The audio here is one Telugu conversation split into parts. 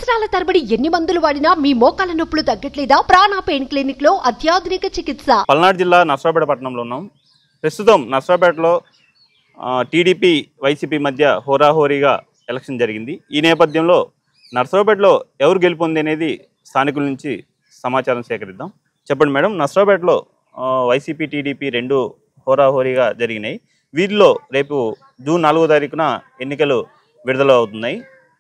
సంవత్సరాల తరబడి ఎన్ని మందులు వాడినా మీ మోకాల నొప్పులు తగ్గట్లేదా ప్రాణ పెయిన్ క్లినిక్ లో అత్యాధునిక చికిత్స పల్నాడు జిల్లా నర్సరాపేట పట్టణంలో ఉన్నాం ప్రస్తుతం నర్సరాపేటలో ఆ, టీడీపీ వైసీపీ మధ్య హోరాహోరీగా ఎలక్షన్ జరిగింది ఈ నేపథ్యంలో నర్సరాపేటలో ఎవరు గెలుపొంది అనేది స్థానికుల నుంచి సమాచారం సేకరిద్దాం చెప్పండి మేడం నర్సరాపేటలో ఆ, వైసీపీ టీడీపీ రెండు హోరాహోరీగా జరిగినాయి వీటిలో రేపు జూన్ నాలుగో తారీఖున ఎన్నికలు విడుదల అవుతున్నాయి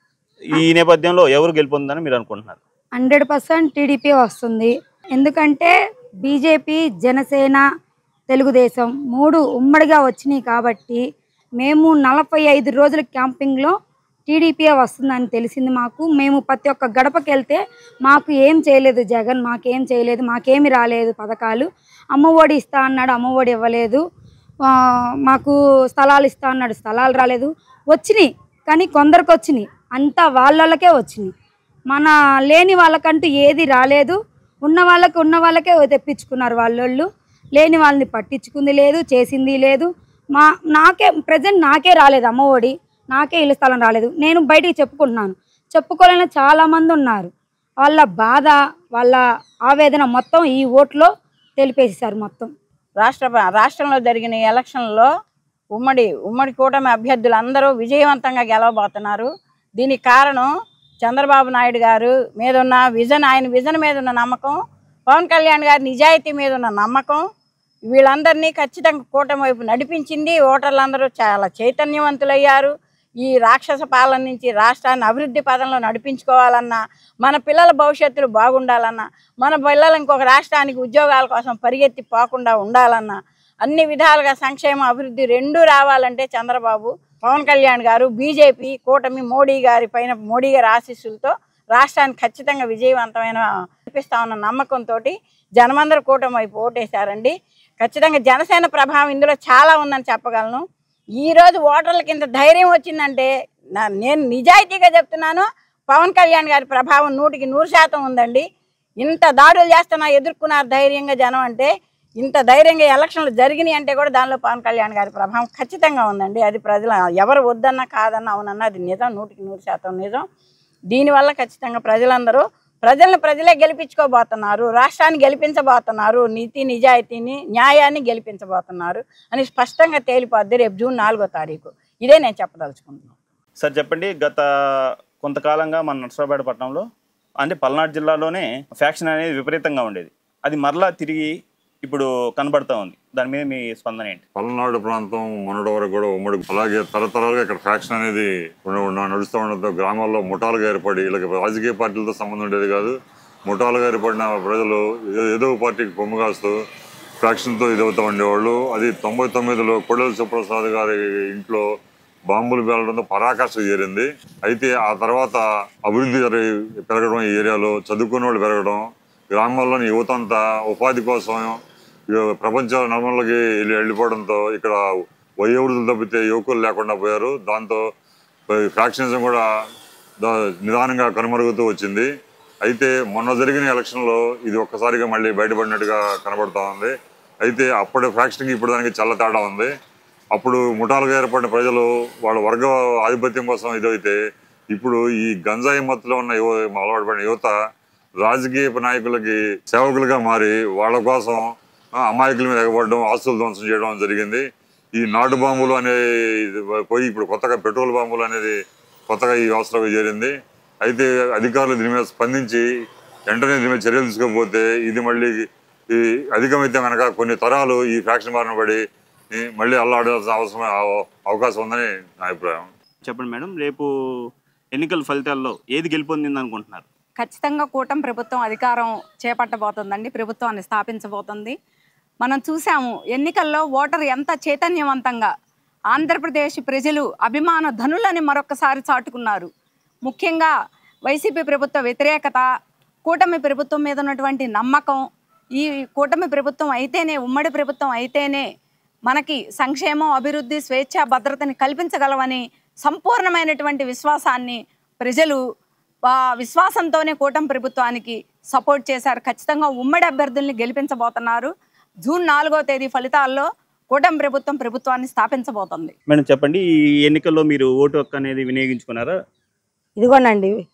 ఈ నేపథ్యంలో ఎవరు గెలుపొందని మీరు అనుకుంటున్నారు హండ్రెడ్ పర్సెంట్ టీడీపీ వస్తుంది ఎందుకంటే బీజేపీ జనసేన తెలుగుదేశం మూడు ఉమ్మడిగా వచ్చినాయి కాబట్టి మేము నలభై ఐదు రోజుల క్యాంపింగ్లో టీడీపీ వస్తుందని తెలిసింది మాకు మేము ప్రతి ఒక్క గడపకి వెళ్తే మాకు ఏం చేయలేదు జగన్ మాకేం చేయలేదు మాకేమి రాలేదు పథకాలు అమ్మఒడి ఇస్తా అన్నాడు అమ్మఒడి ఇవ్వలేదు ఆ, మాకు స్థలాలు ఇస్తా అన్నాడు స్థలాలు రాలేదు వచ్చినాయి కానీ కొందరికి వచ్చినాయి అంతా వాళ్ళకే వచ్చినాయి మన లేని వాళ్ళకంటూ ఏది రాలేదు ఉన్న వాళ్ళకి ఉన్న వాళ్ళకే తెప్పించుకున్నారు వాళ్ళోళ్ళు లేని వాళ్ళని పట్టించుకుంది లేదు చేసింది లేదు మా నాకే ప్రజెంట్ నాకే రాలేదు అమ్మఒడి నాకే ఇల్లు స్థలం రాలేదు నేను బయటికి చెప్పుకుంటున్నాను చెప్పుకోలేని చాలామంది ఉన్నారు వాళ్ళ బాధ వాళ్ళ ఆవేదన మొత్తం ఈ ఓట్లో తెలిపేసేసారు మొత్తం రాష్ట్ర రాష్ట్రంలో జరిగిన ఈ ఎలక్షన్లో ఉమ్మడి ఉమ్మడి కూటమి అభ్యర్థులు అందరూ విజయవంతంగా గెలవబోతున్నారు దీనికి కారణం చంద్రబాబు నాయుడు గారు మీద ఉన్న విజన్ ఆయన విజన్ మీద ఉన్న నమ్మకం పవన్ కళ్యాణ్ గారి నిజాయితీ మీద ఉన్న నమ్మకం వీళ్ళందరినీ ఖచ్చితంగా కూటమి వైపు నడిపించింది ఓటర్లందరూ చాలా చైతన్యవంతులయ్యారు ఈ రాక్షస పాలన నుంచి రాష్ట్రాన్ని అభివృద్ధి పదంలో నడిపించుకోవాలన్నా మన పిల్లల భవిష్యత్తులు బాగుండాలన్నా మన పిల్లలు ఇంకొక రాష్ట్రానికి ఉద్యోగాల కోసం పరిగెత్తి పోకుండా ఉండాలన్నా అన్ని విధాలుగా సంక్షేమ అభివృద్ధి రెండూ రావాలంటే చంద్రబాబు పవన్ కళ్యాణ్ గారు బీజేపీ కూటమి మోడీ గారి పైన మోడీ గారి ఆశీస్సులతో రాష్ట్రానికి ఖచ్చితంగా విజయవంతమైన నడిపిస్తా ఉన్న నమ్మకంతో జనమందరూ కూటమి వైపు ఓటేశారండి ఖచ్చితంగా జనసేన ప్రభావం ఇందులో చాలా ఉందని చెప్పగలను ఈ రోజు ఓటర్లకి ఇంత ధైర్యం వచ్చిందంటే నా- నేను నిజాయితీగా చెప్తున్నాను పవన్ కళ్యాణ్ గారి ప్రభావం నూటికి నూరు శాతం ఉందండి ఇంత దాడులు చేస్తున్నా ఎదుర్కొన్నారు ధైర్యంగా జనం అంటే ఇంత ధైర్యంగా ఎలక్షన్లు జరిగినాయి అంటే కూడా దానిలో పవన్ కళ్యాణ్ గారి ప్రభావం ఖచ్చితంగా ఉందండి అది ప్రజల ఎవరు వద్దన్నా కాదన్నా అవునన్నా అది నిజం నూటికి నూరు శాతం నిజం దీనివల్ల ఖచ్చితంగా ప్రజలందరూ ప్రజలను ప్రజలే గెలిపించుకోబోతున్నారు రాష్ట్రాన్ని గెలిపించబోతున్నారు నీతి నిజాయితీని న్యాయాన్ని గెలిపించబోతున్నారు అని స్పష్టంగా తేలిపోద్ది రేపు జూన్ నాలుగో తారీఖు ఇదే నేను చెప్పదలుచుకుంటున్నాను సార్ చెప్పండి గత కొంతకాలంగా మన నర్సరాపేట పట్టణంలో అంటే పల్నాడు జిల్లాలోనే ఫ్యాక్షన్ అనేది విపరీతంగా ఉండేది అది మరలా తిరిగి ఇప్పుడు కనబడతా ఉంది దాని మీద మీ స్పందన ఏంటి పల్నాడు ప్రాంతం మొన్నటి వరకు కూడా ఉమ్మడి అలాగే తరతరాలుగా ఇక్కడ ఫ్యాక్షన్ అనేది ఉన్న- ఉన్న- నడుస్తూ ఉండడంతో గ్రామాల్లో ముఠాలుగా ఏర్పడి వీళ్ళకి రాజకీయ పార్టీలతో సంబంధం ఉండేది కాదు ముఠాలుగా ఏర్పడిన ప్రజలు ఏ- ఏదో ఒక పార్టీకి కొమ్ము కాస్తూ ఫ్యాక్షన్తో ఇదవుతూ ఉండేవాళ్ళు అది తొంభై తొమ్మిదిలో కొడెల సుప్రసాద్ గారి ఇంట్లో బాంబులు పేలడంతో పరాకాష్ఠ చేరింది అయితే ఆ తర్వాత అభివృద్ధి జరిగి పెరగడం ఈ ఏరియాలో చదువుకున్న వాళ్ళు పెరగడం గ్రామాల్లోని యువత అంతా ఉపాధి కోసం ఇక ప్రపంచ నలుమూలకి వెళ్ళి వెళ్ళిపోవడంతో ఇక్కడ వయోవృద్ధులు తప్పితే యువకులు లేకుండా పోయారు దాంతో ఫ్రాక్షనిజం కూడా దా- నిదానంగా కనుమరుగుతూ వచ్చింది అయితే మొన్న జరిగిన ఎలక్షన్లో ఇది ఒక్కసారిగా మళ్ళీ బయటపడినట్టుగా కనబడుతూ ఉంది అయితే అప్పటి ఫ్రాక్షన్కి ఇప్పుడు దానికి చాలా తేడా ఉంది అప్పుడు ముఠాలుగా ఏర్పడిన ప్రజలు వాళ్ళ వర్గ ఆధిపత్యం కోసం ఇదైతే ఇప్పుడు ఈ గంజాయి మత్తులో ఉన్న యువ అలవాటు పడిన యువత రాజకీయ నాయకులకి సేవకులుగా మారి వాళ్ళ కోసం ఆ, అమాయకుల మీద ఎగబడడం ఆస్తులు ధ్వంసం చేయడం జరిగింది ఈ నాటు బాంబులు అనే ఇది పోయి ఇప్పుడు కొత్తగా పెట్రోల్ బాంబులు అనేది కొత్తగా ఈ వ్యవస్థలోకి చేరింది అయితే అధికారులు దీని మీద స్పందించి వెంటనే దీని మీద చర్యలు తీసుకోకపోతే ఇది మళ్ళీ ఈ అధికమైతే కనుక కొన్ని తరాలు ఈ ఫ్యాక్షన్ బారిన పడి ఈ మళ్ళీ అల్లాడాల్సిన అవసరం అవ- అవకాశం ఉందని నా అభిప్రాయం చెప్పండి మేడం రేపు ఎన్నికల ఫలితాల్లో ఏది గెలుపొందింది అనుకుంటున్నారు ఖచ్చితంగా కూటమి ప్రభుత్వం అధికారం చేపట్టబోతుందండి ప్రభుత్వాన్ని స్థాపించబోతుంది మనం చూసాము ఎన్నికల్లో ఓటర్ ఎంత చైతన్యవంతంగా ఆంధ్రప్రదేశ్ ప్రజలు అభిమాన ధనులని మరొకసారి చాటుకున్నారు ముఖ్యంగా వైసీపీ ప్రభుత్వ వ్యతిరేకత కూటమి ప్రభుత్వం మీద ఉన్నటువంటి నమ్మకం ఈ కూటమి ప్రభుత్వం అయితేనే ఉమ్మడి ప్రభుత్వం అయితేనే మనకి సంక్షేమం అభివృద్ధి స్వేచ్ఛ భద్రతని కల్పించగలవని సంపూర్ణమైనటువంటి విశ్వాసాన్ని ప్రజలు ఆ విశ్వాసంతోనే కూటమి ప్రభుత్వానికి సపోర్ట్ చేశారు ఖచ్చితంగా ఉమ్మడి అభ్యర్థుల్ని గెలిపించబోతున్నారు జూన్ నాలుగో తేదీ ఫలితాల్లో కూటమి ప్రభుత్వం ప్రభుత్వాన్ని స్థాపించబోతుంది మేడం చెప్పండి ఈ ఎన్నికల్లో మీరు ఓటు హక్కు అనేది వినియోగించుకున్నారా ఇదిగోనండి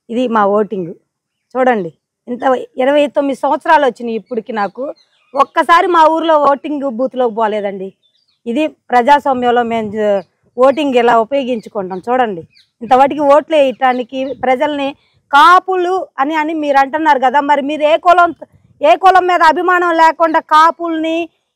ఇది మా ఓటింగ్ చూడండి ఇంత ఇరవై తొమ్మిది సంవత్సరాలు వచ్చినాయి ఇప్పటికి నాకు ఒక్కసారి మా ఊర్లో ఓటింగ్ బూత్లోకి పోలేదండి ఇది ప్రజాస్వామ్యంలో మేము జ- ఓటింగ్ ఎలా ఉపయోగించుకుంటాం చూడండి ఇంతవాటికి ఓట్లు వేయటానికి ప్రజల్ని కాపులు అని అని మీరు అంటున్నారు కదా మరి మీరు ఏ కులం ఏ కులం మీద అభిమానం లేకుండా కాపుల్ని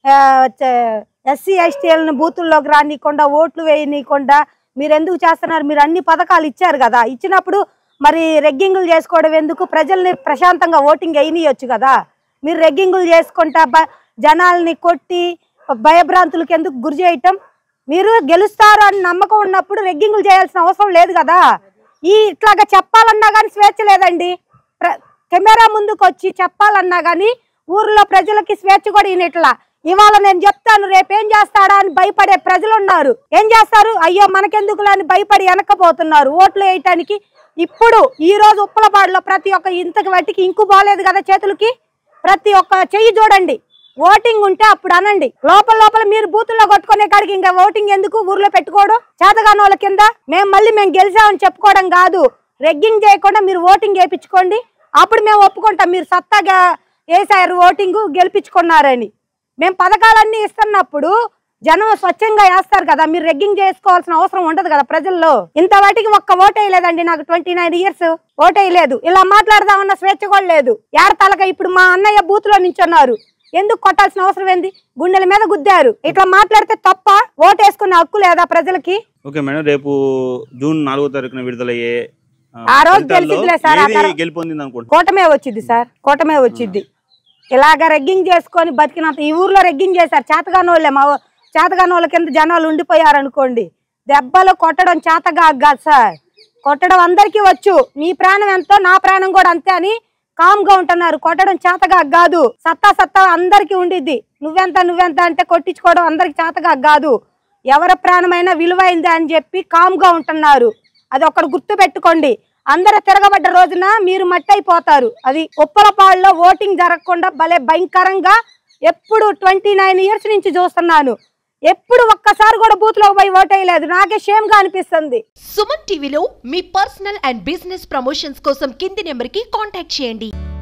ఎస్సీ ఎస్టీలను బూతుల్లోకి రానియకుండా ఓట్లు వేయనీయకుండా మీరు ఎందుకు చేస్తున్నారు మీరు అన్ని పథకాలు ఇచ్చారు కదా ఇచ్చినప్పుడు మరి రెగ్గింగులు చేసుకోవడం ఎందుకు ప్రజల్ని ప్రశాంతంగా ఓటింగ్ వేయనీయొచ్చు కదా మీరు రెగ్గింగులు చేసుకుంటా బ- జనాల్ని కొట్టి భయభ్రాంతులకు ఎందుకు గురి చేయటం మీరు గెలుస్తారు అని నమ్మకం ఉన్నప్పుడు రెగ్గింగులు చేయాల్సిన అవసరం లేదు కదా ఈ ఇట్లాగా చెప్పాలన్నా కానీ స్వేచ్ఛ లేదండి ప్ర- కెమెరా ముందుకు వచ్చి చెప్పాలన్నా కానీ ఊర్లో ప్రజలకి స్వేచ్ఛ కూడా ఈయనట్లా ఇవాళ నేను చెప్తాను రేపేం చేస్తాడా అని భయపడే ప్రజలు ఉన్నారు ఏం చేస్తారు అయ్యో మనకెందుకులా అని భయపడి వెనకపోతున్నారు ఓట్లు వేయటానికి ఇప్పుడు ఈ రోజు ఉప్పలపాడులో ప్రతి ఒక్క ఇంతకి వాటికి ఇంకు బాలేదు కదా చేతులకి ప్రతి ఒక్క చెయ్యి చూడండి ఓటింగ్ ఉంటే అప్పుడు అనండి లోపల లోపల మీరు బూతుల్లో కొట్టుకునే కాడికి ఇంకా ఓటింగ్ ఎందుకు ఊర్లో పెట్టుకోవడం చేతగాని వాళ్ళ కింద మేము మళ్ళీ మేము గెలిచామని చెప్పుకోవడం కాదు రెగ్గింగ్ చేయకుండా మీరు ఓటింగ్ వేయించుకోండి అప్పుడు మేము ఒప్పుకుంటాం మీరు సత్తాగా వేసారు ఓటింగ్ గెలిపించుకున్నారని మేము పథకాలన్నీ ఇస్తున్నప్పుడు జనం స్వచ్ఛంగా వేస్తారు కదా మీరు రెగ్గింగ్ చేసుకోవాల్సిన అవసరం ఉండదు కదా ప్రజల్లో ఇంత వాటికి ఒక్క ఓటు వేయలేదండి నాకు ట్వంటీ నైన్ ఇయర్స్ ఓటు వేయలేదు ఇలా మాట్లాడదామన్న స్వేచ్ఛ కూడా లేదు యాడ తలక ఇప్పుడు మా అన్నయ్య బూత్ లో నించున్నారు ఎందుకు కొట్టాల్సిన అవసరం ఏంది గుండెల మీద గుద్దారు ఇట్లా మాట్లాడితే తప్ప ఓటు వేసుకునే హక్కు లేదా ప్రజలకి ఓకే మేడం రేపు జూన్ నాలుగో తారీఖున విడుదలయ్యే ఆ రోజు ఫలితాల్లో తెలిసిద్దిలే సార్, ఆ ఏది తర్వాత- గెలుపొందింది అనుకుంటున్నారు కూటమే వచ్చింది సార్ కూటమే వచ్చింది ఇలాగ రెగ్గింగ్ చేసుకొని బతికినంత ఈ ఊర్లో రెగ్గింగ్ చేశారు చేతగాని వాళ్ళే మా ఊ- చేతగాని వాళ్ళ కింద జనాలు ఉండిపోయారు అనుకోండి దెబ్బలు కొట్టడం చేతగా కాదు సార్ కొట్టడం అందరికీ వచ్చు నీ ప్రాణం ఎంతో నా ప్రాణం కూడా అంతే అని కామ్ గా ఉంటున్నారు కొట్టడం చేతగా కాదు సత్తా సత్తా అందరికీ ఉండిద్ది నువ్వెంత నువ్వెంత అంటే కొట్టించుకోవడం అందరికి చేతగా కాదు ఎవరి ప్రాణమైనా విలువైంది అని చెప్పి కామ్ గా ఉంటున్నారు అది ఒకటి గుర్తు పెట్టుకోండి అందరు తిరగబడ్డ రోజున మీరు మట్టి అయిపోతారు అది ఉప్పలపాడులో ఓటింగ్ జరగకుండా భలే భయంకరంగా ఎప్పుడు ట్వంటీ నైన్ ఇయర్స్ నుంచి చూస్తున్నాను ఎప్పుడు ఒక్కసారి కూడా బూత్ లో పోయి ఓట్ వేయలేదు నాకే షేమ్ గా అనిపిస్తుంది సుమన్ టీవీలో మీ పర్సనల్ అండ్ బిజినెస్ ప్రమోషన్స్ కోసం కింది నెంబర్కి కాంటాక్ట్ చేయండి